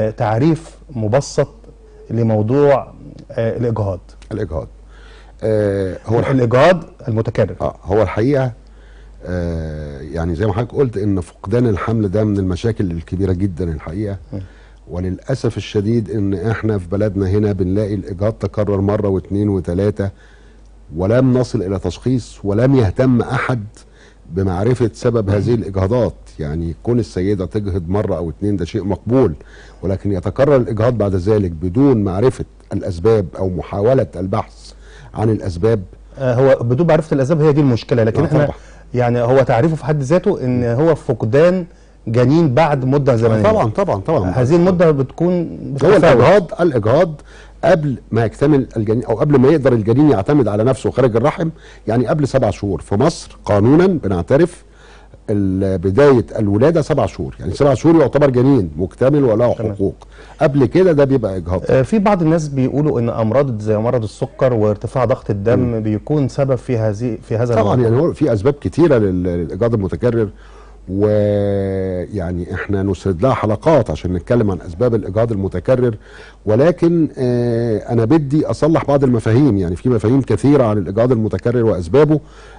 تعريف مبسط لموضوع آه، الاجهاض الاجهاض آه هو الح... الاجهاض المتكرر آه هو الحقيقه آه يعني زي ما حضرتك قلت ان فقدان الحمل ده من المشاكل الكبيره جدا الحقيقه وللاسف الشديد ان احنا في بلدنا هنا بنلاقي الاجهاض تكرر مره واثنين وثلاثه ولم نصل الى تشخيص ولم يهتم احد بمعرفه سبب هذه الاجهاضات يعني كون السيده تجهض مره او اتنين ده شيء مقبول ولكن يتكرر الاجهاض بعد ذلك بدون معرفه الاسباب او محاوله البحث عن الاسباب آه، هو بدون معرفه الاسباب هي دي المشكله لكن آه، احنا طبعا. يعني هو تعريفه في حد ذاته ان هو فقدان جنين بعد مده زمنيه طبعا طبعا طبعا هذه المده بتكون هو بتتفاوت. الاجهاض الاجهاض قبل ما يكتمل الجنين او قبل ما يقدر الجنين يعتمد على نفسه خارج الرحم يعني قبل سبع شهور في مصر قانونا بنعترف ال- بدايه الولاده سبع شهور يعني سبع شهور يعتبر جنين مكتمل وله تمام. حقوق قبل كده ده بيبقى اجهاض آه، في بعض الناس بيقولوا ان امراض زي مرض السكر وارتفاع ضغط الدم بيكون سبب في هذه في هذا طبعا الموضوع. يعني هو في اسباب كتيره لل- للاجهاض المتكرر ويعني احنا نسرد لها حلقات عشان نتكلم عن اسباب الاجهاض المتكرر ولكن آه انا بدي اصلح بعض المفاهيم يعني في مفاهيم كثيره عن الاجهاض المتكرر واسبابه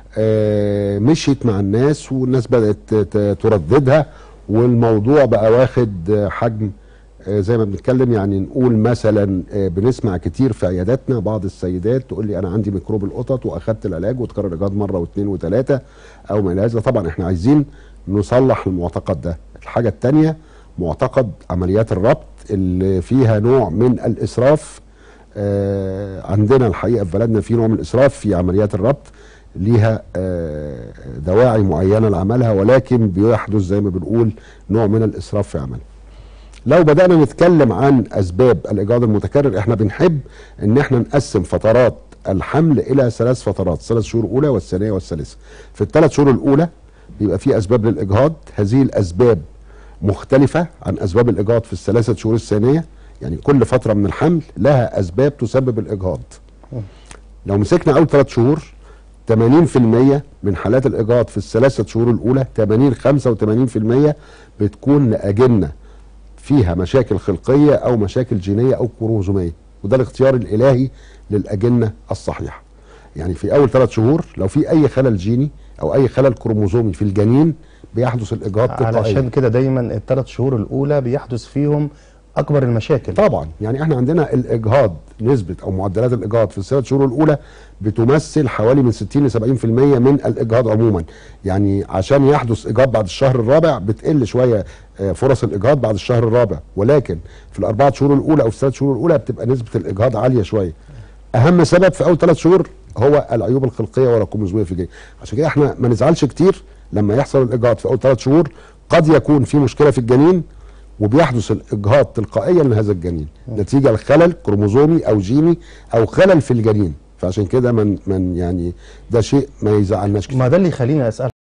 آه مشيت مع الناس والناس بدات ت- ترددها والموضوع بقى واخد آه، حجم آه، زي ما بنتكلم يعني نقول مثلا آه، بنسمع كتير في عياداتنا بعض السيدات تقول لي انا عندي ميكروب القطط واخدت العلاج وتكرر الاجهاض مره واثنين وثلاثه او ما الى هذا طبعا احنا عايزين نصلح المعتقد ده الحاجه الثانيه معتقد عمليات الربط اللي فيها نوع من الاسراف آه، عندنا الحقيقه في بلدنا في نوع من الاسراف في عمليات الربط ليها آه، دواعي معينه لعملها ولكن بيحدث زي ما بنقول نوع من الاسراف في عملها لو بدأنا نتكلم عن أسباب الإجهاض المتكرر إحنا بنحب إن إحنا نقسم فترات الحمل إلى ثلاث فترات ثلاث شهور أولى والثانية والثالثة في الثلاث شهور الأولى بيبقى في أسباب للإجهاض هذه الأسباب مختلفة عن أسباب الإجهاض في الثلاثة شهور الثانية يعني كل فترة من الحمل لها أسباب تسبب الإجهاض لو مسكنا أول ثلاث شهور 80% من حالات الإجهاض في الثلاثة شهور الأولى 80 85% بتكون لأجنة فيها مشاكل خلقيه او مشاكل جينيه او كروموزوميه وده الاختيار الالهي للاجنه الصحيحه يعني في اول ثلاث شهور لو في اي خلل جيني او اي خلل كروموزومي في الجنين بيحدث الاجهاض تلقائيا علشان كده دايما الثلاث شهور الاولى بيحدث فيهم اكبر المشاكل طبعا يعني احنا عندنا الاجهاض نسبه او معدلات الاجهاض في الثلاث شهور الاولى بتمثل حوالي من 60 ل 70% من الاجهاض عموما يعني عشان يحدث اجهاض بعد الشهر الرابع بتقل شويه آه، فرص الاجهاض بعد الشهر الرابع ولكن في الاربعه شهور الاولى او الثلاث شهور الاولى بتبقى نسبه الاجهاض عاليه شويه اهم سبب في اول ثلاث شهور هو العيوب الخلقيه والكروموزوميه في الجنين عشان كده احنا ما نزعلش كتير لما يحصل الاجهاض في اول ثلاث شهور قد يكون في مشكله في الجنين وبيحدث الاجهاض تلقائيا لهذا الجنين نتيجه لخلل كروموزومي او جيني او خلل في الجنين فعشان كده من من يعني ده شيء ما يزعلناش كتير ما ده اللي يخليني اسال